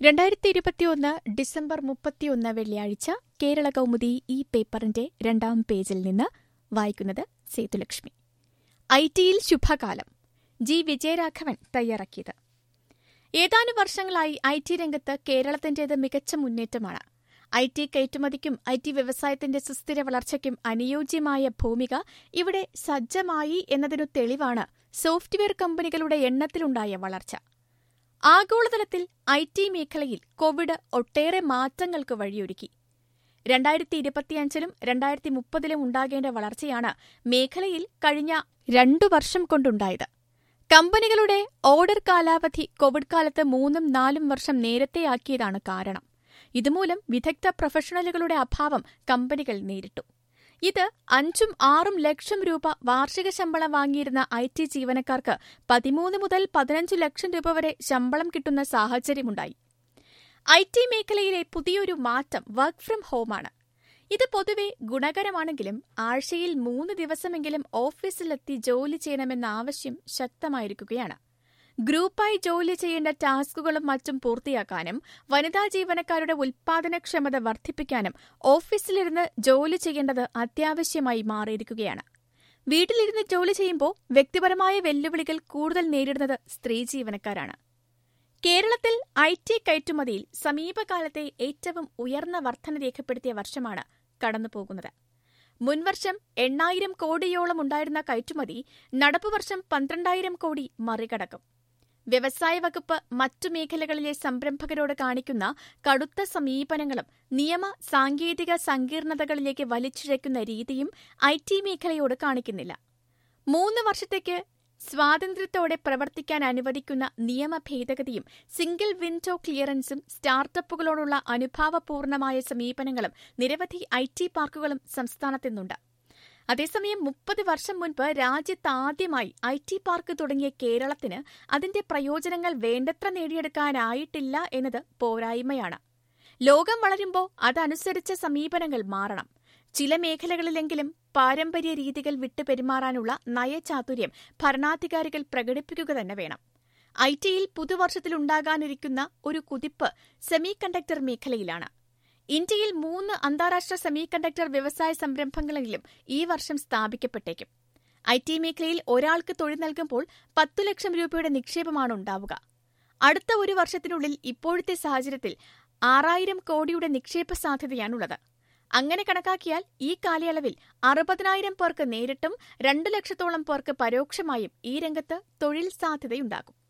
രണ്ടായിരത്തി ഇരുപത്തിയൊന്ന് ഡിസംബർ മുപ്പത്തിയൊന്ന് വെള്ളിയാഴ്ച കേരള കൗമുദി ഈ പേപ്പറിന്റെ രണ്ടാം പേജിൽ നിന്ന് വായിക്കുന്നത് സേതുലക്ഷ്മി ഐ ടിയിൽ ശുഭകാലം ജി വിജയരാഘവൻ തയ്യാറാക്കിയത് ഏതാനും വർഷങ്ങളായി ഐ ടി രംഗത്ത് കേരളത്തിന്റേത് മികച്ച മുന്നേറ്റമാണ് ഐ ടി കയറ്റുമതിക്കും ഐ ടി വ്യവസായത്തിന്റെ സുസ്ഥിര വളർച്ചയ്ക്കും അനുയോജ്യമായ ഭൂമിക ഇവിടെ സജ്ജമായി എന്നതിനു തെളിവാണ് സോഫ്റ്റ്വെയർ കമ്പനികളുടെ എണ്ണത്തിലുണ്ടായ വളർച്ച ആഗോളതലത്തിൽ ഐ ടി മേഖലയിൽ കോവിഡ് ഒട്ടേറെ മാറ്റങ്ങൾക്ക് വഴിയൊരുക്കി രണ്ടായിരത്തി ഇരുപത്തിയഞ്ചിലും രണ്ടായിരത്തി മുപ്പതിലും ഉണ്ടാകേണ്ട വളർച്ചയാണ് മേഖലയിൽ കഴിഞ്ഞ രണ്ടു വർഷം കൊണ്ടുണ്ടായത് കമ്പനികളുടെ ഓർഡർ കാലാവധി കോവിഡ് കാലത്ത് മൂന്നും നാലും വർഷം നേരത്തെയാക്കിയതാണ് കാരണം ഇതുമൂലം വിദഗ്ധ പ്രൊഫഷണലുകളുടെ അഭാവം കമ്പനികൾ നേരിട്ടു ഇത് അഞ്ചും ആറും ലക്ഷം രൂപ വാർഷിക ശമ്പളം വാങ്ങിയിരുന്ന ഐ ടി ജീവനക്കാർക്ക് പതിമൂന്ന് മുതൽ പതിനഞ്ച് ലക്ഷം രൂപ വരെ ശമ്പളം കിട്ടുന്ന സാഹചര്യമുണ്ടായി ഐ ടി മേഖലയിലെ പുതിയൊരു മാറ്റം വർക്ക് ഫ്രം ഹോമാണ് ഇത് പൊതുവെ ഗുണകരമാണെങ്കിലും ആഴ്ചയിൽ മൂന്ന് ദിവസമെങ്കിലും ഓഫീസിലെത്തി ജോലി ചെയ്യണമെന്ന ആവശ്യം ശക്തമായിരിക്കുകയാണ് ഗ്രൂപ്പായി ജോലി ചെയ്യേണ്ട ടാസ്കുകളും മറ്റും പൂർത്തിയാക്കാനും വനിതാ ജീവനക്കാരുടെ ഉൽപാദനക്ഷമത വർദ്ധിപ്പിക്കാനും ഓഫീസിലിരുന്ന് ജോലി ചെയ്യേണ്ടത് അത്യാവശ്യമായി മാറിയിരിക്കുകയാണ് വീട്ടിലിരുന്ന് ജോലി ചെയ്യുമ്പോൾ വ്യക്തിപരമായ വെല്ലുവിളികൾ കൂടുതൽ നേരിടുന്നത് സ്ത്രീ ജീവനക്കാരാണ് കേരളത്തിൽ ഐ ടി കയറ്റുമതിയിൽ സമീപകാലത്തെ ഏറ്റവും ഉയർന്ന വർധന രേഖപ്പെടുത്തിയ വർഷമാണ് കടന്നുപോകുന്നത് മുൻവർഷം എണ്ണായിരം കോടിയോളം ഉണ്ടായിരുന്ന കയറ്റുമതി നടപ്പുവർഷം പന്ത്രണ്ടായിരം കോടി മറികടക്കും വ്യവസായ വകുപ്പ് മറ്റു മേഖലകളിലെ സംരംഭകരോട് കാണിക്കുന്ന കടുത്ത സമീപനങ്ങളും നിയമ സാങ്കേതിക സങ്കീർണതകളിലേക്ക് വലിച്ചിഴക്കുന്ന രീതിയും ഐ ടി മേഖലയോട് കാണിക്കുന്നില്ല മൂന്ന് വർഷത്തേക്ക് സ്വാതന്ത്ര്യത്തോടെ പ്രവർത്തിക്കാൻ അനുവദിക്കുന്ന നിയമ ഭേദഗതിയും സിംഗിൾ വിൻഡോ ക്ലിയറൻസും സ്റ്റാർട്ടപ്പുകളോടുള്ള അനുഭാവപൂർണമായ സമീപനങ്ങളും നിരവധി ഐ ടി പാർക്കുകളും സംസ്ഥാനത്തിനുണ്ട് അതേസമയം മുപ്പത് വർഷം മുൻപ് രാജ്യത്താദ്യമായി ഐ ടി പാർക്ക് തുടങ്ങിയ കേരളത്തിന് അതിന്റെ പ്രയോജനങ്ങൾ വേണ്ടത്ര നേടിയെടുക്കാനായിട്ടില്ല എന്നത് പോരായ്മയാണ് ലോകം വളരുമ്പോൾ അതനുസരിച്ച സമീപനങ്ങൾ മാറണം ചില മേഖലകളിലെങ്കിലും പാരമ്പര്യ രീതികൾ വിട്ടു പെരുമാറാനുള്ള നയചാതുര്യം ഭരണാധികാരികൾ പ്രകടിപ്പിക്കുക തന്നെ വേണം ഐ ടിയിൽ പുതുവർഷത്തിലുണ്ടാകാനിരിക്കുന്ന ഒരു കുതിപ്പ് സെമി കണ്ടക്ടർ മേഖലയിലാണ് ഇന്ത്യയിൽ മൂന്ന് അന്താരാഷ്ട്ര സെമി കണ്ടക്ടർ വ്യവസായ സംരംഭങ്ങളെങ്കിലും ഈ വർഷം സ്ഥാപിക്കപ്പെട്ടേക്കും ഐ ടി മേഖലയിൽ ഒരാൾക്ക് തൊഴിൽ നൽകുമ്പോൾ പത്തു ലക്ഷം രൂപയുടെ നിക്ഷേപമാണ് ഉണ്ടാവുക അടുത്ത ഒരു വർഷത്തിനുള്ളിൽ ഇപ്പോഴത്തെ സാഹചര്യത്തിൽ ആറായിരം കോടിയുടെ നിക്ഷേപ സാധ്യതയാണുള്ളത് അങ്ങനെ കണക്കാക്കിയാൽ ഈ കാലയളവിൽ അറുപതിനായിരം പേർക്ക് നേരിട്ടും രണ്ടു ലക്ഷത്തോളം പേർക്ക് പരോക്ഷമായും ഈ രംഗത്ത് തൊഴിൽ സാധ്യതയുണ്ടാകും